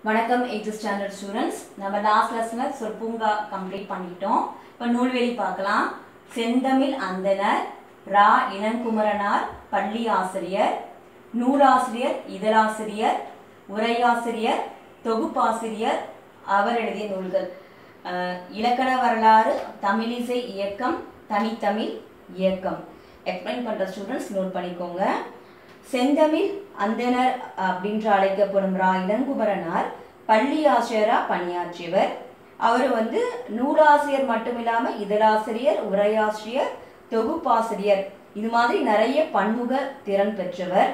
வணக்கம் eighth standard students நம்ம last லெசனில் சொற்பூங்கா கம்ப்ளீட் பண்ணிட்டோம் இப்போ நூல்வெளி பார்க்கலாம் செந்தமிழ் அந்தனர் ரா இளங்குமரனார் பள்ளி ஆசிரியர் நூலாசிரியர் இதழாசிரியர் உரையாசிரியர் தொகுப்பாசிரியர் அவர் எழுதிய நூல்கள் அஹ், இலக்கண வரலாறு தமிழிசை இயக்கம் தனித்தமிழ் இயக்கம் எக்ஸ்பிளைன் பண்ணுற ஸ்டூடெண்ட்ஸ் நோட் பண்ணிக்கோங்க செந்தமிழ் அந்தனர் அப்படின்ற அழைக்கப்படும் ரா இளங்குமரனார் பள்ளி ஆசிரியரா பணியாற்றியவர் அவர் வந்து நூலாசிரியர் மட்டும் இல்லாம இதழாசிரியர் உரையாசிரியர் தொகுப்பாசிரியர் இது மாதிரி நிறைய பன்முக திறன் பெற்றவர்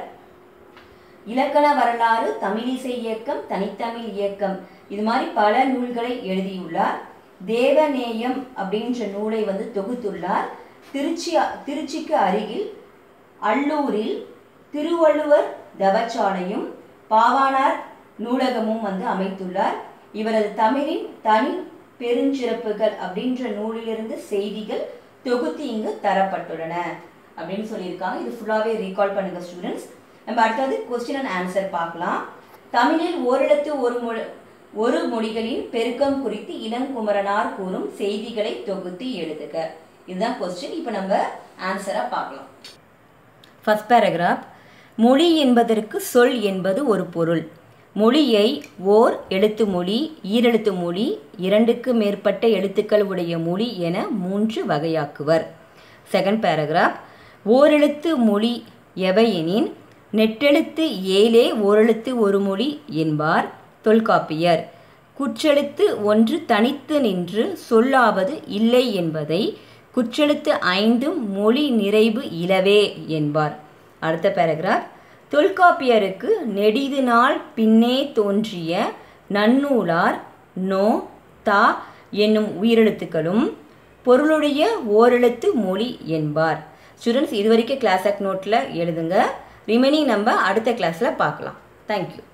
இலக்கண வரலாறு தமிழிசை இயக்கம் தனித்தமிழ் இயக்கம் இது மாதிரி பல நூல்களை எழுதியுள்ளார் தேவநேயம் அப்படின்ற நூலை வந்து தொகுத்துள்ளார் திருச்சி திருச்சிக்கு அருகில் அல்லூரில் திருவள்ளுவர் தவச்சாலையும் பாவாணர் நூலகமும் வந்து அமைத்துள்ளார் இவரது தமிழின் தனி பெருஞ்சிறப்புகள் அப்படின்ற நூலிலிருந்து செய்திகள் தொகுத்து இங்கு தரப்பட்டுள்ளன அப்படின்னு சொல்லியிருக்காங்க இது ஃபுல்லாகவே ரீகால் பண்ணுங்க ஸ்டூடெண்ட்ஸ் நம்ம அடுத்தது கொஸ்டின் அண்ட் ஆன்சர் பார்க்கலாம் தமிழில் ஓரிடத்து ஒரு மொழி ஒரு மொழிகளின் பெருக்கம் குறித்து இளங்குமரனார் கூறும் செய்திகளை தொகுத்து எழுதுக இதுதான் கொஸ்டின் இப்போ நம்ம ஆன்சரை பார்க்கலாம் ஃபர்ஸ்ட் பேராகிராஃப் மொழி என்பதற்கு சொல் என்பது ஒரு பொருள் மொழியை ஓர் எழுத்து மொழி ஈரெழுத்து மொழி இரண்டுக்கு மேற்பட்ட எழுத்துக்கள் உடைய மொழி என மூன்று வகையாக்குவர் செகண்ட் பேராகிராஃப் ஓரெழுத்து மொழி எவையெனின் நெட்டெழுத்து ஏழே ஓரெழுத்து ஒரு மொழி என்பார் தொல்காப்பியர் குற்றெழுத்து ஒன்று தனித்து நின்று சொல்லாவது இல்லை என்பதை குற்றெழுத்து ஐந்தும் மொழி நிறைவு இலவே என்பார் அடுத்த பேராகிராஃப் தொல்காப்பியருக்கு நெடிது நாள் பின்னே தோன்றிய நன்னூலார் நோ தா என்னும் உயிரெழுத்துக்களும் பொருளுடைய ஓரெழுத்து மொழி என்பார் ஸ்டூடெண்ட்ஸ் இது வரைக்கும் கிளாஸ் ஆக் நோட்டில் எழுதுங்க ரிமைனிங் நம்ம அடுத்த கிளாஸில் பார்க்கலாம் தேங்க்யூ